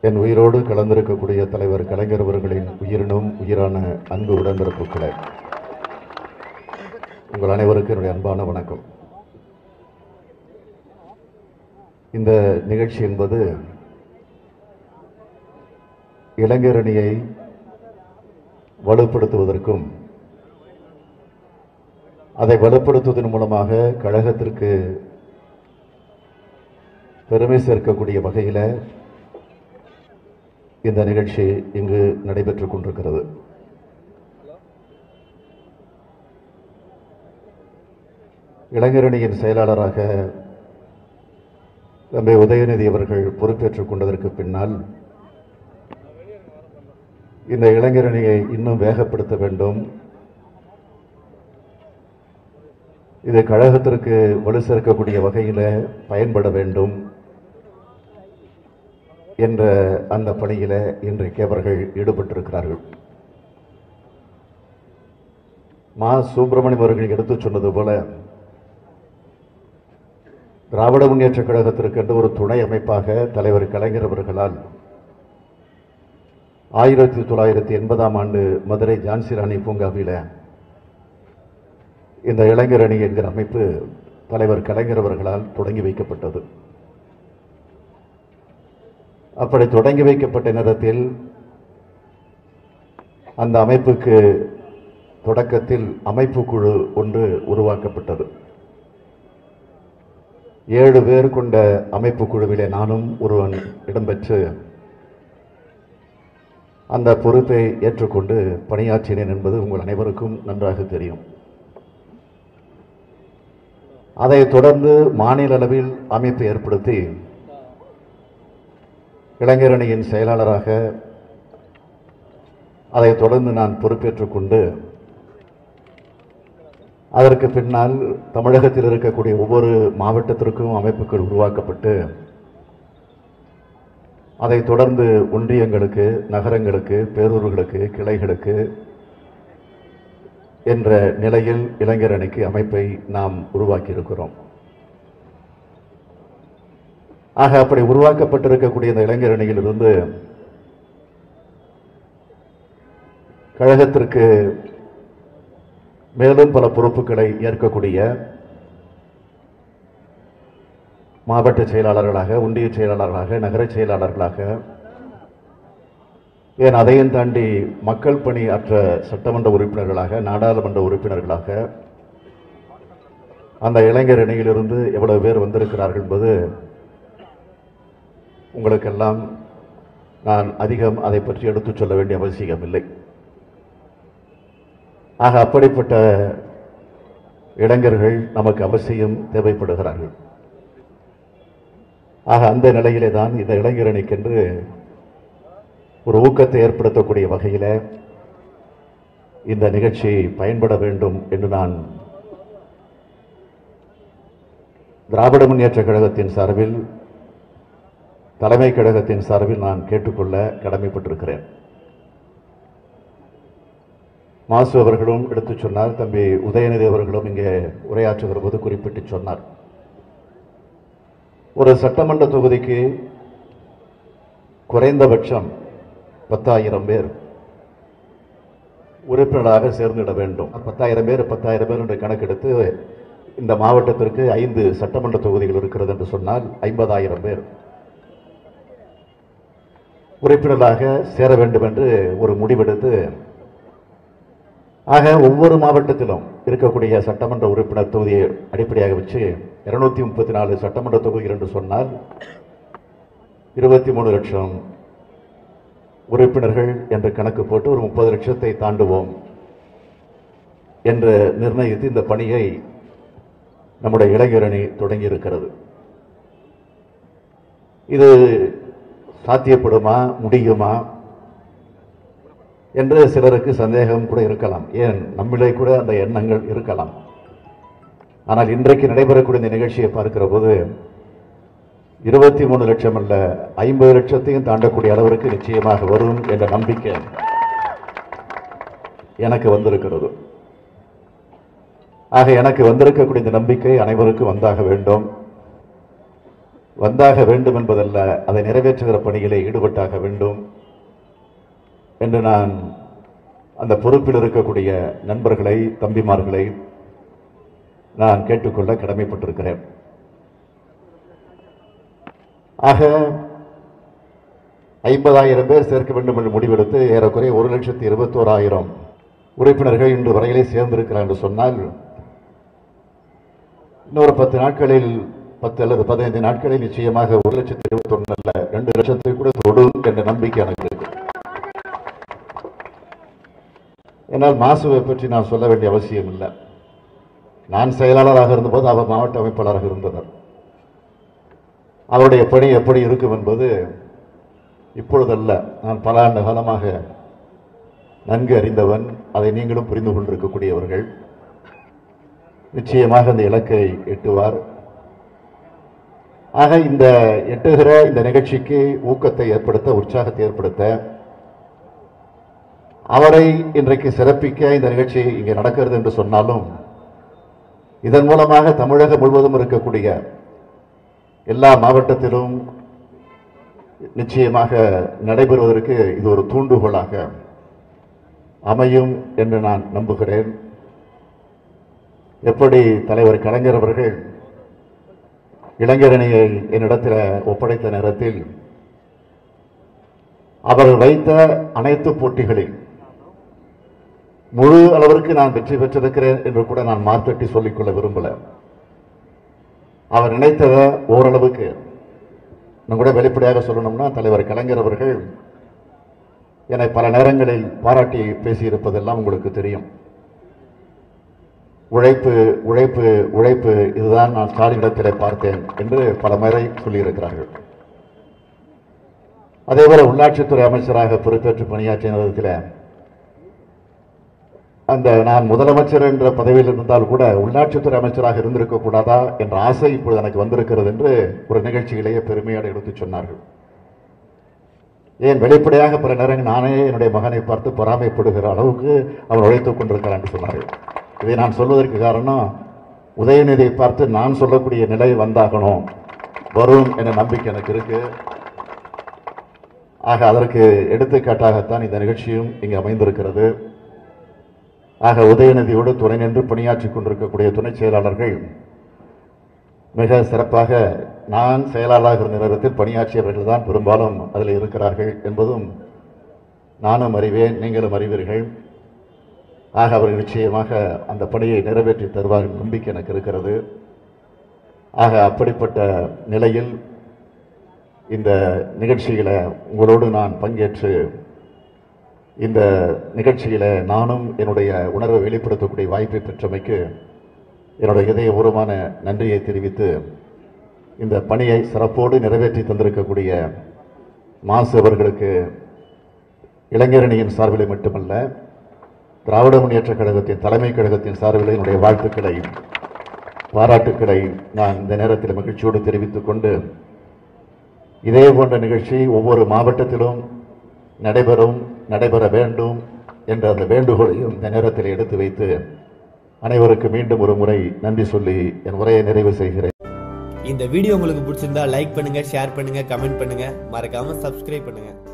என் உயிரோடு கலந்திருக்கக்கூடிய தலைவர் கலைஞர் அவர்களின் உயிரினும் உயிரான அன்பு உடன்பிறப்புகளே உங்கள் அனைவருக்கும் என்னுடைய அன்பான வணக்கம் இந்த நிகழ்ச்சி என்பது இளைஞரணியை வலுப்படுத்துவதற்கும் அதை வலுப்படுத்துவதன் மூலமாக கழகத்திற்கு பெருமை சேர்க்கக்கூடிய வகையில் இந்த நிகழ்ச்சி இங்கு நடைபெற்றுக் கொண்டிருக்கிறது இளைஞரணியின் செயலாளராக தம்பி உதயநிதி அவர்கள் பொறுப்பேற்றுக் கொண்டதற்கு பின்னால் இந்த இளைஞரணியை இன்னும் வேகப்படுத்த வேண்டும் இது கழகத்திற்கு வலு சேர்க்கக்கூடிய வகையில் பயன்பட வேண்டும் என்ற அந்த பணியில இன்றைக்கு அவர்கள் ஈடுபட்டிருக்கிறார்கள் மா சுப்பிரமணியம் அவர்கள் எடுத்துச் சொன்னது போல திராவிட முன்னேற்ற கழகத்திற்கு என்று ஒரு துணை அமைப்பாக தலைவர் கலைஞர் அவர்களால் ஆயிரத்தி தொள்ளாயிரத்தி எண்பதாம் ஆண்டு மதுரை ஜான்சி ராணி பூங்காவில் இந்த இளைஞர் அணி என்கிற அமைப்பு தலைவர் கலைஞர் அவர்களால் தொடங்கி வைக்கப்பட்டது அப்படி தொடங்கி வைக்கப்பட்ட நேரத்தில் அந்த அமைப்புக்கு தொடக்கத்தில் அமைப்பு குழு ஒன்று உருவாக்கப்பட்டது ஏழு பேர் கொண்ட அமைப்பு குழுவிலே நானும் ஒருவன் இடம்பெற்று அந்த பொறுப்பை ஏற்றுக்கொண்டு பணியாற்றினேன் என்பது உங்கள் அனைவருக்கும் நன்றாக தெரியும் அதைத் தொடர்ந்து மாநில அளவில் அமைப்பு ஏற்படுத்தி இளைஞரணியின் செயலாளராக அதைத் தொடர்ந்து நான் பொறுப்பேற்றுக் கொண்டு அதற்கு பின்னால் தமிழகத்தில் இருக்கக்கூடிய ஒவ்வொரு மாவட்டத்திற்கும் அமைப்புகள் உருவாக்கப்பட்டு அதைத் தொடர்ந்து ஒன்றியங்களுக்கு நகரங்களுக்கு பேரூர்களுக்கு கிளைகளுக்கு என்ற நிலையில் இளைஞர் அணிக்கு அமைப்பை நாம் உருவாக்கி இருக்கிறோம் ஆக அப்படி உருவாக்கப்பட்டிருக்கக்கூடிய இந்த இளைஞர் அணியிலிருந்து கழகத்திற்கு மேலும் பல பொறுப்புகளை ஏற்கக்கூடிய மாவட்ட செயலாளர்களாக ஒன்றிய செயலாளர்களாக நகர செயலாளர்களாக ஏன் அதையும் தாண்டி மக்கள் பணி அற்ற சட்டமன்ற உறுப்பினர்களாக நாடாளுமன்ற உறுப்பினர்களாக அந்த இளைஞர் அணியிலிருந்து எவ்வளவு பேர் வந்திருக்கிறார்கள் என்பது உங்களுக்கெல்லாம் நான் அதிகம் அதை பற்றி எடுத்துச் சொல்ல வேண்டிய அவசியம் இல்லை ஆக அப்படிப்பட்ட இளைஞர்கள் நமக்கு அவசியம் தேவைப்படுகிறார்கள் ஆக அந்த நிலையிலே தான் இந்த இளைஞரணிக்கென்று ஒரு ஊக்கத்தை ஏற்படுத்தக்கூடிய வகையில் இந்த நிகழ்ச்சி பயன்பட வேண்டும் என்று நான் திராவிட முன்னேற்ற கழகத்தின் சார்பில் தலைமை கழகத்தின் சார்பில் நான் கேட்டுக்கொள்ள கடமைப்பட்டிருக்கிறேன் மாசு அவர்களும் எடுத்துச் சொன்னார் தம்பி உதயநிதி அவர்களும் இங்கே உரையாற்றுகிற போது குறிப்பிட்டு சொன்னார் ஒரு சட்டமன்ற தொகுதிக்கு குறைந்தபட்சம் பத்தாயிரம் பேர் உறுப்பினராக சேர்ந்திட வேண்டும் பத்தாயிரம் பேர் பத்தாயிரம் பேர் என்று கணக்கெடுத்து இந்த மாவட்டத்திற்கு ஐந்து சட்டமன்ற தொகுதிகள் இருக்கிறது என்று சொன்னால் ஐம்பதாயிரம் பேர் உறுப்பினராக சேர வேண்டும் என்று ஒரு முடிவெடுத்து ஆக ஒவ்வொரு மாவட்டத்திலும் இருக்கக்கூடிய சட்டமன்ற உறுப்பினர் தொகுதியை அடிப்படையாக வச்சு இருநூத்தி முப்பத்தி நாலு சட்டமன்ற தொகுதிகள் என்று சொன்னால் இருபத்தி மூணு லட்சம் உறுப்பினர்கள் என்று கணக்கு போட்டு ஒரு முப்பது லட்சத்தை தாண்டுவோம் என்று நிர்ணயித்து இந்த பணியை நம்முடைய இளைஞரணி தொடங்கி இருக்கிறது இது சாத்தியப்படுமா முடியுமா என்று சிலருக்கு சந்தேகம் கூட இருக்கலாம் ஏன் நம்மிலே கூட அந்த எண்ணங்கள் இருக்கலாம் ஆனால் இன்றைக்கு நடைபெறக்கூடிய இந்த நிகழ்ச்சியை பார்க்கிற போது இருபத்தி மூணு லட்சம் அல்ல ஐம்பது லட்சத்தையும் தாண்டக்கூடிய அளவிற்கு நிச்சயமாக வரும் என்ற நம்பிக்கை எனக்கு வந்திருக்கிறது ஆக எனக்கு வந்திருக்கக்கூடிய இந்த நம்பிக்கை அனைவருக்கும் வந்தாக வேண்டும் வந்தாக வேண்டும் என்பதல்ல அதை நிறைவேற்றுகிற பணியிலே ஈடுபட்டாக வேண்டும் என்று நான் அந்த பொறுப்பில் இருக்கக்கூடிய நண்பர்களை தம்பிமார்களை நான் கேட்டுக்கொள்ள கடமைப்பட்டிருக்கிறேன் ஆக ஐம்பதாயிரம் பேர் சேர்க்க வேண்டும் என்று முடிவெடுத்து ஏறக்குறைய ஒரு லட்சத்தி இருபத்தோராயிரம் உறுப்பினர்கள் இன்று வரையிலே சேர்ந்திருக்கிறார் என்று சொன்னால் இன்னொரு பத்து நாட்களில் பத்து அல்லது பதினைந்து நாட்களில் நிச்சயமாக ஒரு லட்சத்தி இருபத்தொன்னு அல்ல ரெண்டு லட்சத்தை கூட தொடும் என்ற நம்பிக்கை எனக்கு இருக்கு என்னால் மாசுவை பற்றி நான் சொல்ல வேண்டிய அவசியம் இல்லை நான் செயலாளராக இருந்தபோது அவர் மாவட்ட அமைப்பாளராக இருந்தவர் அவருடைய பணி எப்படி இருக்கும் என்பது இப்பொழுதல்ல நான் பல ஆண்டு காலமாக நன்கு அறிந்தவன் அதை நீங்களும் புரிந்து கொண்டிருக்கக்கூடியவர்கள் நிச்சயமாக அந்த இலக்கை எட்டுவார் ஆக இந்த எட்டுகிற இந்த நிகழ்ச்சிக்கு ஊக்கத்தை ஏற்படுத்த உற்சாகத்தை ஏற்படுத்த அவரை இன்றைக்கு சிறப்பிக்க இந்த நிகழ்ச்சி இங்கே நடக்கிறது என்று சொன்னாலும் இதன் மூலமாக தமிழகம் முழுவதும் இருக்கக்கூடிய எல்லா மாவட்டத்திலும் நிச்சயமாக நடைபெறுவதற்கு இது ஒரு தூண்டுகோலாக அமையும் என்று நான் நம்புகிறேன் எப்படி தலைவர் கலைஞர் அவர்கள் இளைஞரணியை என்னிடத்தில் ஒப்படைத்த நேரத்தில் அவர் வைத்த அனைத்து போட்டிகளில் முழு அளவிற்கு நான் வெற்றி பெற்றிருக்கிறேன் என்று கூட நான் மார்த்தட்டி சொல்லிக்கொள்ள விரும்பல அவர் நினைத்ததை ஓரளவுக்கு இன்னும் கூட வெளிப்படையாக சொல்லணும்னா தலைவர் கலைஞர் அவர்கள் என்னை பல நேரங்களில் பாராட்டி பேசியிருப்பதெல்லாம் உங்களுக்கு தெரியும் உழைப்பு உழைப்பு உழைப்பு இதுதான் நான் ஸ்டாலினிடத்திலே பார்த்தேன் என்று பல முறை சொல்லியிருக்கிறார்கள் அதேபோல உள்ளாட்சித்துறை அமைச்சராக பொறுப்பேற்று பணியாற்றிய நேரத்தில் அந்த நான் முதலமைச்சர் என்ற பதவியில் இருந்தால் கூட உள்ளாட்சித்துறை அமைச்சராக இருந்திருக்க கூடாதா என்ற ஆசை இப்பொழுது எனக்கு வந்திருக்கிறது என்று ஒரு நிகழ்ச்சியிலேயே பெருமையோடு எடுத்துச் சொன்னார்கள் ஏன் வெளிப்படையாக பல நேரங்கள் நானே என்னுடைய மகனை பார்த்து பொறாமைப்படுகிற அளவுக்கு அவர் உழைத்துக் கொண்டிருக்கிறார் என்று சொன்னார்கள் இதை நான் சொல்வதற்கு காரணம் உதயநிதியை பார்த்து நான் சொல்லக்கூடிய நிலை வந்தாகணும் வரும் என்ற நம்பிக்கை எனக்கு இருக்கு ஆக அதற்கு எடுத்துக்காட்டாகத்தான் இந்த நிகழ்ச்சியும் இங்கு அமைந்திருக்கிறது ஆக உதயநிதியோடு துணை நின்று பணியாற்றிக் கொண்டிருக்கக்கூடிய துணை செயலாளர்கள் மிக சிறப்பாக நான் செயலாளராக இருந்த நேரத்தில் பணியாற்றியவர்கள் தான் பெரும்பாலும் அதில் இருக்கிறார்கள் என்பதும் நானும் அறிவேன் நீங்களும் அறிவீர்கள் ஆக அவர்கள் நிச்சயமாக அந்த பணியை நிறைவேற்றி தருவார்கள் நம்பிக்கை எனக்கு இருக்கிறது ஆக அப்படிப்பட்ட நிலையில் இந்த நிகழ்ச்சிகளை உங்களோடு நான் பங்கேற்று இந்த நிகழ்ச்சியில நானும் என்னுடைய உணர்வை வெளிப்படுத்தக்கூடிய வாய்ப்பை பெற்றமைக்கு என்னுடைய இதயபூர்வமான நன்றியை தெரிவித்து இந்த பணியை சிறப்போடு நிறைவேற்றி தந்திருக்கக்கூடிய மாசு அவர்களுக்கு இளைஞரணியின் சார்பிலே மட்டுமல்ல திராவிட முன்னேற்றக் கழகத்தின் தலைமை கழகத்தின் சார்பில் என்னுடைய வாழ்த்துக்களை பாராட்டுக்களை நான் இந்த நேரத்தில் மகிழ்ச்சியோடு தெரிவித்துக் கொண்டு இதே போன்ற நிகழ்ச்சி ஒவ்வொரு மாவட்டத்திலும் நடைபெறும் நடைபெற வேண்டும் என்ற அந்த வேண்டுகோளையும் இந்த நேரத்தில் எடுத்து வைத்து அனைவருக்கு மீண்டும் ஒரு முறை நன்றி சொல்லி என் உரையை நிறைவு செய்கிறேன் இந்த வீடியோ உங்களுக்கு பிடிச்சிருந்தா லைக் பண்ணுங்க ஷேர் பண்ணுங்க கமெண்ட் பண்ணுங்க மறக்காம சப்ஸ்கிரைப் பண்ணுங்க